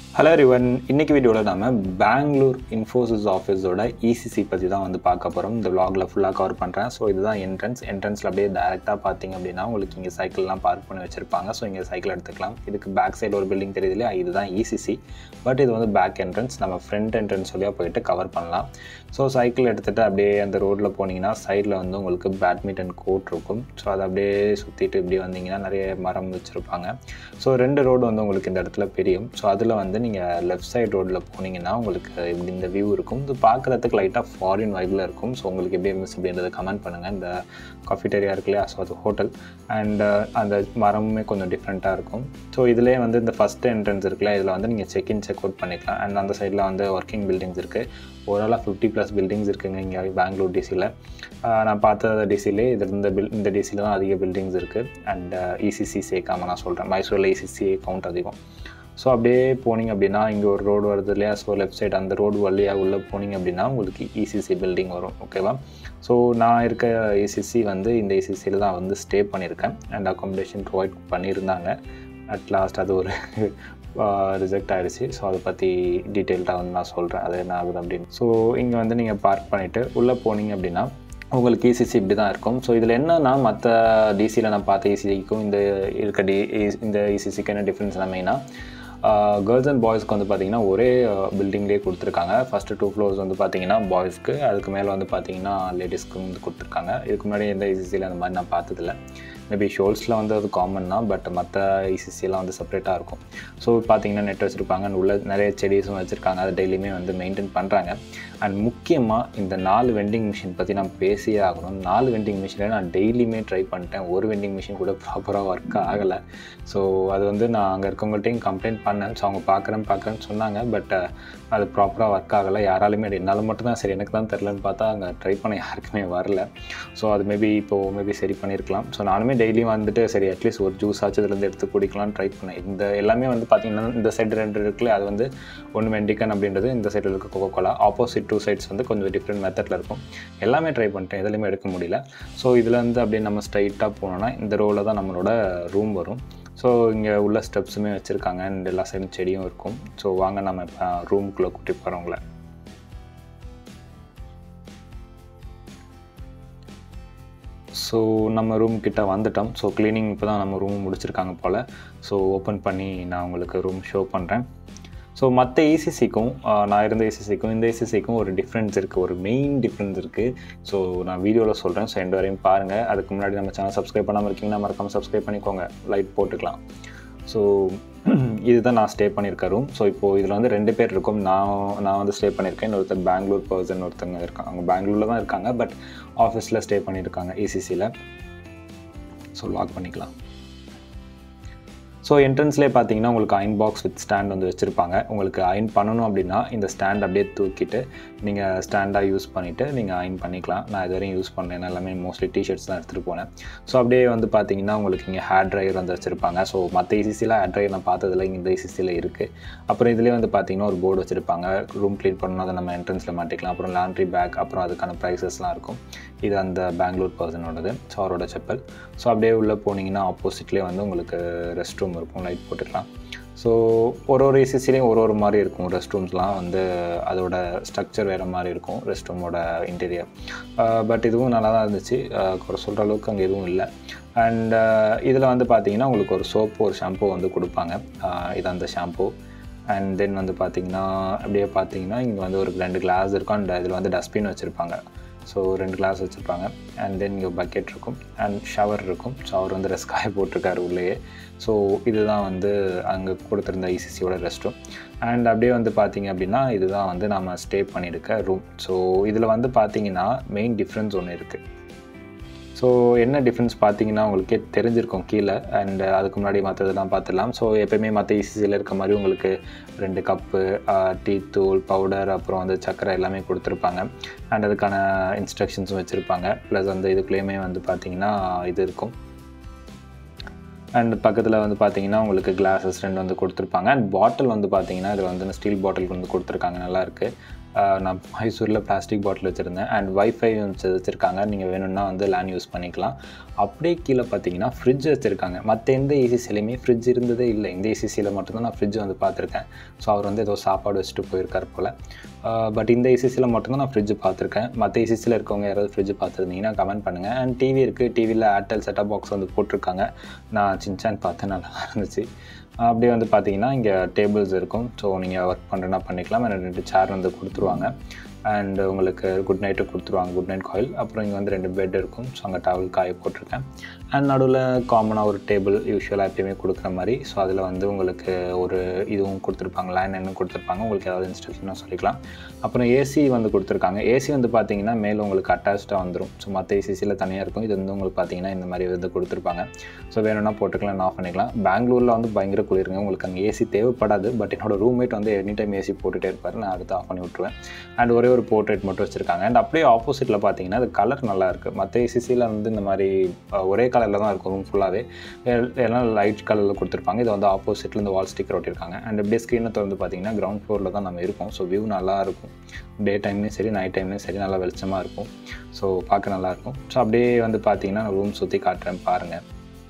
hello ரிவன் இன்னைக்கு வீடியோவில் நம்ம பெங்களூர் இன்ஃபோசிஸ் ஆஃபீஸோட இசிசி பற்றி தான் வந்து பார்க்க போகிறோம் இந்த vlogல ஃபுல்லாக கவர் பண்ணுறேன் ஸோ இதுதான் என்ட்ரன்ஸ் என்ட்ரன்ஸில் அப்படியே டேரெக்டாக பார்த்தீங்க அப்படின்னா உங்களுக்கு இங்கே சைக்கிள்லாம் பார்க் பண்ணி வச்சுருப்பாங்க ஸோ இங்கே சைக்கிள் எடுத்துக்கலாம் இதுக்கு பேக் சைடு ஒரு பில்டிங் தெரியுது இல்லையா இதுதான் இசிசி பட் இது வந்து பேக் என்ட்ரன்ஸ் நம்ம ஃப்ரண்ட் என்ட்ரன்ஸ் வழியாக போயிட்டு கவர் பண்ணலாம் ஸோ சைக்கிள் எடுத்துகிட்டு அப்படியே அந்த ரோட்டில் போனீங்கன்னா சைடில் வந்து உங்களுக்கு பேட்மிண்டன் கோர்ட் இருக்கும் ஸோ அதை அப்படியே சுற்றிட்டு இப்படி வந்தீங்கன்னா நிறைய மரம் வச்சுருப்பாங்க ஸோ ரெண்டு ரோடு வந்து உங்களுக்கு இந்த இடத்துல பெரியும் ஸோ அதில் வந்து நீங்கள் லெஃப்ட் சைடு ரோட்டில் போனீங்கன்னா உங்களுக்கு இப்படி இந்த வியூ இருக்கும் இது பார்க்குறதுக்கு லைட்டாக ஃபாரின் வைப்பில் இருக்கும் ஸோ உங்களுக்கு எப்படி இருந்துச்சு அப்படின்றத கமெண்ட் பண்ணுங்கள் இந்த காஃபிடேரியா இருக்கு இல்லையா ஸோ அது ஹோட்டல் அண்ட் அந்த மரமுமே கொஞ்சம் டிஃப்ரெண்ட்டாக இருக்கும் ஸோ இதிலே வந்து இந்த ஃபஸ்ட் என்ட்ரன்ஸ் இருக்குல்ல இதில் வந்து நீங்கள் செக் இன் செக் அவுட் பண்ணிக்கலாம் அண்ட் அந்த சைடில் வந்து ஒர்க்கிங் பில்டிங்ஸ் இருக்குது ஓவராலாக ஃபிஃப்டி ப்ளஸ் பில்டிங்ஸ் இருக்குங்க இங்கே பெங்களூர் டிசியில் நான் பார்த்த டிசிலே இது இந்த பில் இந்த டிசியில் தான் அதிக பில்டிங்ஸ் இருக்குது அண்ட் இசிசி சேர்க்காம நான் சொல்கிறேன் மைசூரில் இசிசி கவுண்ட் அதிகம் ஸோ அப்படியே போனீங்க அப்படின்னா இங்கே ஒரு ரோடு வருது இல்லையா ஸோ லெஃப்ட் சைடு அந்த ரோடு வழியாக உள்ளே போனீங்க அப்படின்னா உங்களுக்கு இசிசி பில்டிங் வரும் ஓகேவா ஸோ நான் இருக்க இசிசி வந்து இந்த இசிசியில் தான் வந்து ஸ்டே பண்ணியிருக்கேன் அண்ட் அக்காமடேஷன் ப்ரொவைட் பண்ணியிருந்தாங்க அட் லாஸ்ட் அது ஒரு ரிஜெக்ட் ஆகிடுச்சு ஸோ அதை பற்றி டீட்டெயில்டாக வந்து நான் சொல்கிறேன் அது என்ன ஆகுது அப்படின்னு ஸோ இங்கே வந்து நீங்கள் பார்க் பண்ணிவிட்டு உள்ளே போனீங்க அப்படின்னா உங்களுக்கு இசிசி இப்படி தான் இருக்கும் ஸோ இதில் என்னன்னா மற்ற டிசியில் நான் பார்த்த இசிசிக்கும் இந்த இருக்க டி இந்த இசிசிக்கு என்ன டிஃப்ரென்ஸ்னா மெயினாக கேர்ள்ஸ் அண்ட் பாய்ஸ்க்கு வந்து பார்த்தீங்கன்னா ஒரே பில்டிங்லேயே கொடுத்துருக்காங்க ஃபஸ்ட்டு டூ ஃப்ளோர்ஸ் வந்து பார்த்தீங்கன்னா பாய்ஸ்க்கு அதுக்கு மேலே வந்து பார்த்தீங்கன்னா லேடிஸ்க்கு வந்து கொடுத்துருக்காங்க இதுக்கு முன்னாடி எந்த இசிசியில் அந்த மாதிரி நான் பார்த்ததில்ல மேபி ஷோல்ஸில் வந்து அது காமன் தான் பட் மற்ற இசிசிலாம் வந்து செப்பரேட்டாக இருக்கும் ஸோ பார்த்தீங்கன்னா நெட் வச்சுருப்பாங்க அண்ட் உள்ள நிறைய செடிஸும் வச்சுருக்காங்க அதை டெய்லியுமே வந்து மெயின்டைன் பண்ணுறாங்க அண்ட் முக்கியமாக இந்த நாலு வெண்டிங் மிஷின் பற்றி நான் பேசியே ஆகணும் நாலு வெண்டிங் மிஷினில் நான் டெய்லியுமே ட்ரை பண்ணிட்டேன் ஒரு வெண்டிங் மிஷின் கூட ப்ராப்பராக ஒர்க் ஆகலை ஸோ அது வந்து நான் அங்கே இருக்கவங்கள்ட்டையும் கம்ப்ளைண்ட் பண்ணேன் ஸோ அவங்க பார்க்குறேன் பார்க்குறேன்னு சொன்னாங்க பட் அது ப்ராப்பராக ஒர்க் ஆகலை யாராலுமே அது என்னால் மட்டும் தான் சரி எனக்கு தான் தெரிலன்னு பார்த்தா அங்கே ட்ரை பண்ண யாருக்குமே வரல ஸோ அது மேபி இப்போது மேபி சரி பண்ணியிருக்கலாம் ஸோ நானுமே டெய்லியும் வந்துட்டு சரி அட்லீஸ்ட் ஒரு ஜூஸ் ஆச்சு இதுலேருந்து எடுத்து குடிக்கலாம்னு ட்ரை பண்ணேன் இந்த எல்லாமே வந்து பார்த்திங்கன்னா இந்த சைடு ரெண்டு இருக்குல்ல அது வந்து ஒன்று வெண்டிக்கன் அப்படின்றது இந்த சைடில் இருக்க Coca Cola opposite two sides வந்து கொஞ்சம் டிஃப்ரெண்ட் மெத்தடில் இருக்கும் எல்லாமே ட்ரை பண்ணிட்டேன் எதுலையுமே எடுக்க முடியல ஸோ இதில் வந்து அப்படியே நம்ம ஸ்ட்ரைட்டாக போனோன்னா இந்த ரோவில் தான் நம்மளோட ரூம் வரும் ஸோ இங்கே உள்ள ஸ்டெப்ஸுமே வச்சுருக்காங்க அண்ட் எல்லா சைடும் செடியும் இருக்கும் ஸோ வாங்க நம்ம இப்போ ரூமுக்குள்ளே கூட்டி போகிறவங்கள ஸோ நம்ம ரூம் கிட்ட வந்துட்டோம் ஸோ க்ளீனிங் இப்போ தான் நம்ம ரூம் முடிச்சிருக்காங்க போல் ஸோ ஓப்பன் பண்ணி நான் உங்களுக்கு ரூம் ஷோ பண்ணுறேன் ஸோ மற்ற ஏசிசிக்கும் நான் இருந்த ஏசிசிக்கும் இந்த ஏசிசிக்கும் ஒரு டிஃப்ரென்ஸ் இருக்குது ஒரு மெயின் டிஃப்ரென்ஸ் இருக்குது ஸோ நான் வீடியோவில் சொல்கிறேன் ஸோ எண்டு வரையும் பாருங்கள் அதுக்கு முன்னாடி நம்ம சேனல் சப்ஸ்கிரைப் பண்ணாமல் இருக்கீங்கன்னா மறக்காமல் சப்ஸ்கிரைப் பண்ணிக்கோங்க லைட் போட்டுக்கலாம் ஸோ இதுதான் நான் ஸ்டே பண்ணியிருக்க ரூம் ஸோ இப்போது இதில் வந்து ரெண்டு பேர் இருக்கும் நான் நான் வந்து ஸ்டே பண்ணியிருக்கேன் இன்னொருத்தர் பெங்களூர் பர்சன் ஒருத்தங்க இருக்காங்க அவங்க பெங்களூரில் தான் இருக்காங்க பட் ஆஃபீஸில் ஸ்டே பண்ணியிருக்காங்க ஏசிசியில் ஸோ லாக் பண்ணிக்கலாம் ஸோ என்ட்ரன்ஸ்லேயே பார்த்தீங்கன்னா உங்களுக்கு அயன் பாக்ஸ் வித் ஸ்டாண்ட் வந்து வச்சுருப்பாங்க உங்களுக்கு அயன் பண்ணணும் அப்படின்னா இந்த ஸ்டாண்ட் அப்படியே தூக்கிட்டு நீங்கள் ஸ்டாண்டாக யூஸ் பண்ணிவிட்டு நீங்கள் அயன் பண்ணிக்கலாம் நான் இது வரையும் யூஸ் பண்ணேன் எல்லாமே மோஸ்ட்லி டிஷர்ட்ஸ் தான் எடுத்துகிட்டு போனேன் ஸோ அப்படியே வந்து பார்த்தீங்கன்னா உங்களுக்கு இங்கே ஹேர் ட்ரையர் வந்து வச்சுருப்பாங்க ஸோ மற்ற இசிசியில் ஹேர் ட்ரையர் நான் பார்த்ததில்ல இந்த இசிசியில் இருக்குது அப்புறம் இதுலேயே வந்து பார்த்தீங்கன்னா ஒரு போர்டு வச்சுருப்பாங்க ரூம் க்ளீன் பண்ணணும் அதை நம்ம என்ட்ரன்ஸில் மாட்டிக்கலாம் அப்புறம் லாண்ட்ரி பேக் அப்புறம் அதுக்கான ப்ரைஸஸ்லாம் இருக்கும் இது அந்த பெங்களூர் பர்சனோடது ஸோ அவரோட செப்பல் ஸோ அப்படியே உள்ளே போனீங்கன்னா ஆப்போசிட்லேயே வந்து உங்களுக்கு ரெஸ்ட் ரூம் இருக்கும் லைட் போட்டுக்கலாம் ஸோ ஒரு ஒரு ஏசிசிலையும் ஒரு ஒரு மாதிரி இருக்கும் ரெஸ்ட் ரூம்ஸ்லாம் வந்து அதோட ஸ்ட்ரக்சர் வேறு மாதிரி இருக்கும் ரெஸ்ட் ரூமோட இன்டீரியர் பட் இதுவும் நல்லா தான் இருந்துச்சு குறை சொல்கிற அளவுக்கு அங்கே எதுவும் இல்லை அண்ட் இதில் வந்து பார்த்தீங்கன்னா உங்களுக்கு ஒரு சோப்பு ஒரு ஷாம்பு வந்து கொடுப்பாங்க இது அந்த ஷாம்பு அண்ட் தென் வந்து பார்த்தீங்கன்னா அப்படியே பார்த்தீங்கன்னா இங்கே வந்து ஒரு ரெண்டு கிளாஸ் இருக்கும் அண்ட் இதில் வந்து டஸ்ட்பின் வச்சுருப்பாங்க ஸோ ரெண்டு கிளாஸ் வச்சுருப்பாங்க அண்ட் தென் இங்கே பக்கெட் இருக்கும் அண்ட் ஷவர் இருக்கும் ஸோ அவர் வந்து ரெஸ்ட் காய போட்டிருக்காரு உள்ளேயே ஸோ இதுதான் வந்து அங்கே கொடுத்துருந்த ஐசிசியோட ரெஸ்ட் ரூம் அண்ட் அப்படியே வந்து பார்த்தீங்க அப்படின்னா இதுதான் வந்து நம்ம ஸ்டே பண்ணியிருக்க ரூம் ஸோ இதில் வந்து பார்த்தீங்கன்னா மெயின் டிஃப்ரென்ஸ் ஒன்று இருக்குது ஸோ என்ன டிஃப்ரென்ஸ் பார்த்தீங்கன்னா உங்களுக்கே தெரிஞ்சிருக்கும் கீழே அண்ட் அதுக்கு முன்னாடி மற்றதெல்லாம் பார்த்துடலாம் ஸோ எப்போயுமே மற்ற இசிசியில் இருக்க மாதிரி உங்களுக்கு ரெண்டு கப்பு டீ தூள் பவுடர் அப்புறம் வந்து சக்கரை எல்லாமே கொடுத்துருப்பாங்க அண்ட் அதுக்கான இன்ஸ்ட்ரக்ஷன்ஸும் வச்சுருப்பாங்க ப்ளஸ் அந்த இதுக்குள்ளேயுமே வந்து பார்த்திங்கன்னா இது இருக்கும் அண்ட் பக்கத்தில் வந்து பார்த்தீங்கன்னா உங்களுக்கு கிளாஸஸ் ரெண்டு வந்து கொடுத்துருப்பாங்க அண்ட் பாட்டில் வந்து பார்த்தீங்கன்னா இதில் வந்து ஸ்டீல் பாட்டில் வந்து கொடுத்துருக்காங்க நல்லாயிருக்கு நான் மைசூரில் பிளாஸ்டிக் பாட்டில் வச்சுருந்தேன் அண்ட் வைஃபை வச்சுருக்காங்க நீங்கள் வேணும்னா வந்து லேண்ட் யூஸ் பண்ணிக்கலாம் அப்படியே கீழே பார்த்தீங்கன்னா ஃப்ரிட்ஜ் வச்சுருக்காங்க மற்ற எந்த ஏசிசிலையுமே ஃப்ரிட்ஜ் இருந்ததே இல்லை இந்த ஏசிசியில் மட்டும்தான் நான் ஃப்ரிட்ஜ் வந்து பார்த்துருக்கேன் ஸோ அவர் வந்து ஏதோ சாப்பாடு வச்சுட்டு போயிருக்கார் போல் பட் இந்த ஏசிசியில் மட்டும்தான் நான் ஃப்ரிட்ஜ் பார்த்துருக்கேன் மற்ற ஏசிசியில் இருக்கவங்க யாராவது ஃப்ரிட்ஜ் பார்த்துருந்தீங்கன்னா கமெண்ட் பண்ணுங்கள் அண்ட் டிவி இருக்குது டிவியில் ஏர்டெல் செட்டப் பாக்ஸ் வந்து போட்டிருக்காங்க நான் சின்சான் பார்த்தேன் நல்லா இருந்துச்சு அப்படியே வந்து பார்த்தீங்கன்னா இங்கே டேபிள்ஸ் இருக்கும் ஸோ நீங்கள் ஒர்க் பண்ணுறனா பண்ணிக்கலாம் ரெண்டு சேர் வந்து கொடுத்துருவாங்க அண்ட் உங்களுக்கு குட் நைட்டு கொடுத்துருவாங்க குட் நைட் காயில் அப்புறம் இங்கே வந்து ரெண்டு பெட் இருக்கும் ஸோ அங்கே டவல் காய போட்டிருக்கேன் அண்ட் நடுவில் காமனாக ஒரு டேபிள் யூஸ்வலாக எப்பயுமே கொடுக்குற மாதிரி ஸோ அதில் வந்து உங்களுக்கு ஒரு இதுவும் கொடுத்துருப்பாங்க லைன் என்ன கொடுத்துருப்பாங்க உங்களுக்கு ஏதாவது இன்ஸ்ட்ரக்ஷனும் சொல்லிக்கலாம் அப்புறம் ஏசி வந்து கொடுத்துருக்காங்க ஏசி வந்து பார்த்தீங்கன்னா மேலே உங்களுக்கு அட்டாச்சாக வந்துடும் ஸோ மற்ற ஏசிசியில் தனியாக இருக்கும் இது வந்து உங்களுக்கு பார்த்தீங்கன்னா இந்த மாதிரி வந்து கொடுத்துருப்பாங்க ஸோ வேணும்னா போட்டுக்கலாம் ஆஃப் பண்ணிக்கலாம் பெங்களூரில் வந்து பயங்கர குளிருங்க உங்களுக்கு அங்கே ஏசி தேவைப்படாது பட் என்னோட ரூம்மேட் வந்து எனி டைம் ஏசி போட்டுகிட்டே இருப்பார் நான் அடுத்து ஆஃப் பண்ணி விட்ருவேன் அண்ட் ஒரே ஒரு போர்ட்ரேட் மட்டும் வச்சுருக்காங்க அண்ட் அப்படியே ஆப்போசிட்டில் பார்த்தீங்கன்னா அது கலர் நல்லா இருக்குது மற்ற ஏசிசியில் வந்து இந்த மாதிரி ஒரே கலரில் தான் இருக்கும் ரூம் ஃபுல்லாகவே எல்லாம் லைட் கலரில் கொடுத்துருப்பாங்க இது வந்து ஆப்போசிட்டில் இந்த வால் ஸ்டிக்கர் ஒட்டியிருக்காங்க அண்ட் இப்படியே ஸ்க்ரீனை திறந்து பார்த்தீங்கன்னா கிரவுண்ட் ஃப்ளோரில் தான் நம்ம இருக்கோம் ஸோ வியூ நல்லா இருக்கும் டே டைம்லேயும் சரி நைட் டைம்லேயும் சரி நல்லா வெளிச்சமாக இருக்கும் ஸோ பார்க்க நல்லாயிருக்கும் ஸோ அப்படியே வந்து பார்த்தீங்கன்னா நான் ரூம் சுற்றி காட்டுறேன் பாருங்கள்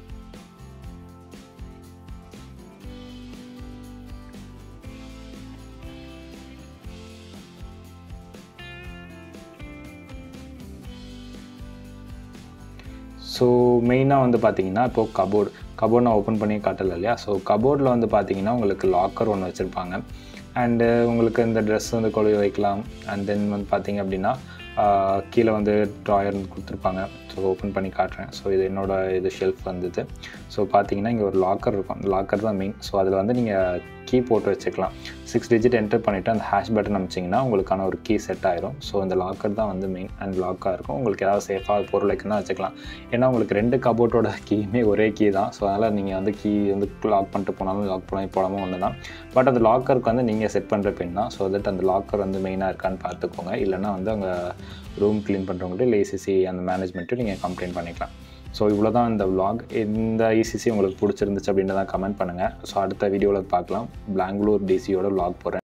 ஸோ மெயினாக வந்து பார்த்தீங்கன்னா இப்போது கபோர்டு கபோர்ட் நான் ஓப்பன் பண்ணி காட்டல இல்லையா ஸோ கபோர்டில் வந்து பார்த்தீங்கன்னா உங்களுக்கு லாக்கர் ஒன்று வச்சுருப்பாங்க அண்டு உங்களுக்கு இந்த ட்ரெஸ் வந்து கொழுவி வைக்கலாம் அண்ட் தென் வந்து பார்த்தீங்க அப்படின்னா கீழே வந்து ட்ராயர் கொடுத்துருப்பாங்க ஸோ ஓப்பன் பண்ணி காட்டுறேன் ஸோ இது என்னோட இது ஷெல்ஃப் வந்தது ஸோ பார்த்தீங்கன்னா இங்கே ஒரு லாக்கர் இருக்கும் லாக்கர் தான் மெயின் ஸோ அதில் வந்து நீங்கள் கீ போட்டு வச்சுக்கலாம் சிக்ஸ் டிஜிட் என்டர் பண்ணிவிட்டு அந்த ஹேஷ் பட்டன் அமைச்சிங்கன்னா உங்களுக்கான ஒரு கீ செட் ஆயிரும் ஸோ அந்த லாக்கர் தான் வந்து மெயின் அண்ட் லாக்காக இருக்கும் உங்களுக்கு ஏதாவது சேஃபாக பொருள் வைக்கணும் வச்சுக்கலாம் ஏன்னா உங்களுக்கு ரெண்டு கபோர்ட்டோட கீயுமே ஒரே கீ தான் ஸோ அதனால் நீங்கள் வந்து கீ வந்து லாக் பண்ணிட்டு போனாலும் லாக் பண்ணி போடாமல் ஒன்று தான் பட் அந்த லாக்கருக்கு வந்து நீங்கள் செட் பண்ணுற பின் தான் ஸோ தட் அந்த லாக்கர் வந்து மெயினாக இருக்கான்னு பார்த்துக்கோங்க இல்லைனா வந்து அங்கே ரூம் க்ளீன் பண்ணுறவங்கள்ட்ட இல்லை ஏசிசி அந்த மேனேஜ்மெண்ட்டும் நீங்கள் கம்ப்ளைண்ட் பண்ணிக்கலாம் ஸோ இவ்வளோ தான் இந்த விலாக் இந்த இசிசி உங்களுக்கு பிடிச்சிருந்துச்சு அப்படின்னு தான் கமெண்ட் பண்ணுங்கள் ஸோ அடுத்த வீடியோவில் பார்க்கலாம் பெங்களூர் டிசியோட விலாக் போகிறேன்